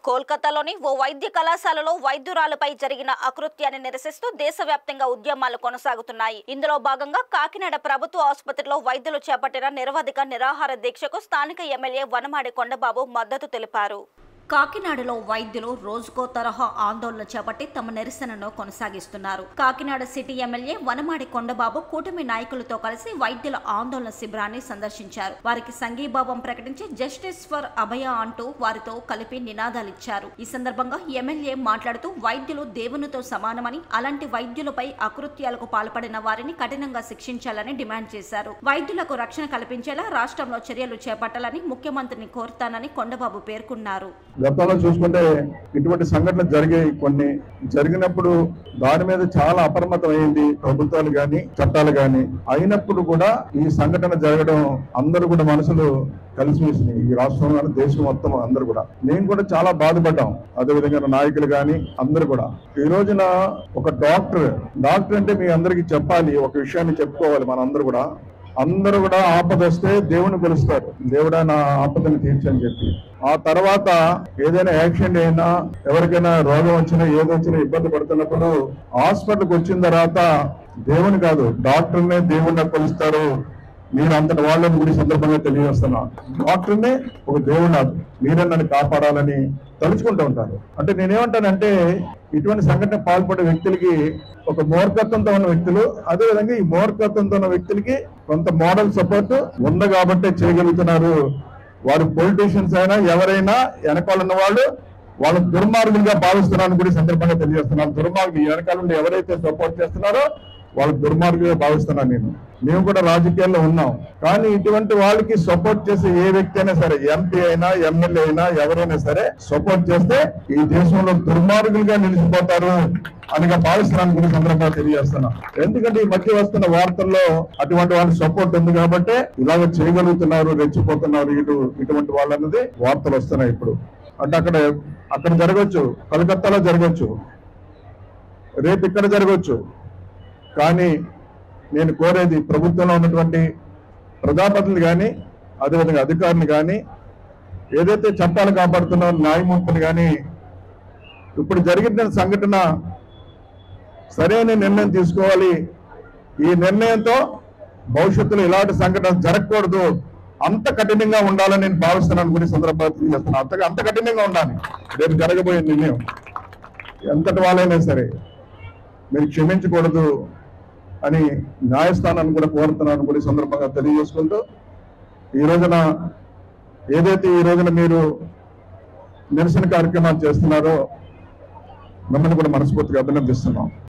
కోల్కతాలోని ఓ వైద్య కళాశాలలో వైద్యురాలపై జరిగిన అకృత్యాన్ని నిరసిస్తూ దేశవ్యాప్తంగా ఉద్యమాలు కొనసాగుతున్నాయి ఇందులో భాగంగా కాకినాడ ప్రభుత్వ ఆసుపత్రిలో వైద్యులు చేపట్టిన నిరవధిక నిరాహార దీక్షకు స్థానిక ఎమ్మెల్యే వనమాడి కొండబాబు మద్దతు తెలిపారు కాకినాడలో వైద్యులు రోజుకో తరహా ఆందోళన చేపట్టి తమ నిరసనను కొనసాగిస్తున్నారు కాకినాడ సిటీ ఎమ్మెల్యే వనమాడి కొండబాబు కూటమి నాయకులతో కలిసి వైద్యుల ఆందోళన శిబిరాన్ని సందర్శించారు వారికి సంఘీభావం ప్రకటించి జస్టిస్ ఫర్ అభయ అంటూ వారితో కలిపి నినాదాలిచ్చారు ఈ సందర్భంగా ఎమ్మెల్యే మాట్లాడుతూ వైద్యులు దేవునితో సమానమని అలాంటి వైద్యులపై అకృత్యాలకు పాల్పడిన వారిని కఠినంగా శిక్షించాలని డిమాండ్ చేశారు వైద్యులకు రక్షణ కల్పించేలా రాష్ట్రంలో చర్యలు చేపట్టాలని ముఖ్యమంత్రిని కోరుతానని కొండబాబు పేర్కొన్నారు గతంలో చూసుకుంటే ఇటువంటి సంఘటనలు జరిగాయి కొన్ని జరిగినప్పుడు దాని మీద చాలా అప్రమత్తం అయింది ప్రభుత్వాలు గాని చట్టాలు గాని అయినప్పుడు కూడా ఈ సంఘటన జరగడం అందరూ కూడా మనసులు కలిసివేసినాయి ఈ రాష్ట్రం కానీ దేశం మొత్తం అందరూ కూడా నేను కూడా చాలా బాధపడ్డాం అదేవిధంగా నాయకులు గాని అందరూ కూడా ఈ రోజున ఒక డాక్టర్ డాక్టర్ అంటే మీ అందరికీ చెప్పాలి ఒక విషయాన్ని చెప్పుకోవాలి మనందరూ కూడా అందరూ కూడా ఆపద వస్తే దేవుని కొలుస్తారు దేవుడా నా ఆపదని తీర్చని చెప్పి ఆ తర్వాత ఏదైనా యాక్సిడెంట్ అయినా ఎవరికైనా రోగం వచ్చినా ఏదో వచ్చినా ఇబ్బంది పడుతున్నప్పుడు హాస్పిటల్కి వచ్చిన తర్వాత దేవుని కాదు డాక్టర్నే దేవుణ్ణి కొలుస్తారు మీరు అంతటి వాళ్ళని గుడి సందర్భంగా తెలియజేస్తున్నా డాక్టర్నే ఒక దేవుడు నాకు మీరే నన్ను కాపాడాలని తలుచుకుంటూ ఉంటారు అంటే నేనేమంటానంటే ఇటువంటి సంఘటన పాల్పడే వ్యక్తులకి ఒక మూర్ఖత్వంతో ఉన్న వ్యక్తులు అదేవిధంగా ఈ మూర్ఖత్వంతో ఉన్న వ్యక్తులకి కొంత మోడల్ సపోర్ట్ ఉంది కాబట్టే చేయగలుగుతున్నారు వారు పొలిటీషియన్స్ అయినా ఎవరైనా వెనకాల ఉన్న వాళ్ళు వాళ్ళ దుర్మార్గులుగా భావిస్తున్నారని కూడా ఈ సందర్భంగా తెలియజేస్తున్నాను దుర్మార్గులు వెనకాల నుండి ఎవరైతే సపోర్ట్ చేస్తున్నారో వాళ్ళ దుర్మార్గులుగా భావిస్తున్నాను నేను మేము కూడా రాజకీయాల్లో ఉన్నాం కానీ ఇటువంటి వాళ్ళకి సపోర్ట్ చేసే ఏ వ్యక్తి అయినా సరే ఎంపీ అయినా ఎమ్మెల్యే అయినా ఎవరైనా సరే సపోర్ట్ చేస్తే ఈ దేశంలో దుర్మార్గులుగా నిలిచిపోతారు అనిగా భావిస్తున్నాను గురి సందర్భంగా తెలియజేస్తున్నా ఎందుకంటే ఈ మధ్య వస్తున్న వార్తల్లో అటువంటి వాళ్ళ సపోర్ట్ ఉంది కాబట్టి ఇలాగ చేయగలుగుతున్నారు రెచ్చిపోతున్నారు ఇటు ఇటువంటి వాళ్ళన్నది వార్తలు వస్తున్నాయి ఇప్పుడు అంటే అక్కడ అక్కడ జరగచ్చు కలకత్తాలో జరగచ్చు రేపు ఇక్కడ జరగచ్చు కానీ నేను కోరేది ప్రభుత్వంలో ఉన్నటువంటి ప్రజాపతులు కానీ అదేవిధంగా అధికారులు కానీ ఏదైతే చట్టాలు కాపాడుతున్న న్యాయమూర్తులు కానీ ఇప్పుడు జరిగిన సంఘటన సరైన నిర్ణయం తీసుకోవాలి ఈ నిర్ణయంతో భవిష్యత్తులో ఇలాంటి సంఘటన జరగకూడదు అంత కఠినంగా ఉండాలని నేను భావిస్తున్నాను కొన్ని సందర్భాలు తెలియజేస్తున్నాను అంత అంత కఠినంగా ఉండాలి రేపు జరగబోయే నిర్ణయం ఎంతటి వాళ్ళైనా సరే మీరు క్షమించకూడదు అని న్యాయస్థానాన్ని కూడా కోరుతున్నాను కూడా ఈ సందర్భంగా తెలియజేసుకుంటూ ఈ రోజున ఏదైతే ఈ రోజున మీరు నిరసన కార్యక్రమాలు చేస్తున్నారో మిమ్మల్ని కూడా మనస్ఫూర్తిగా అభినందిస్తున్నాం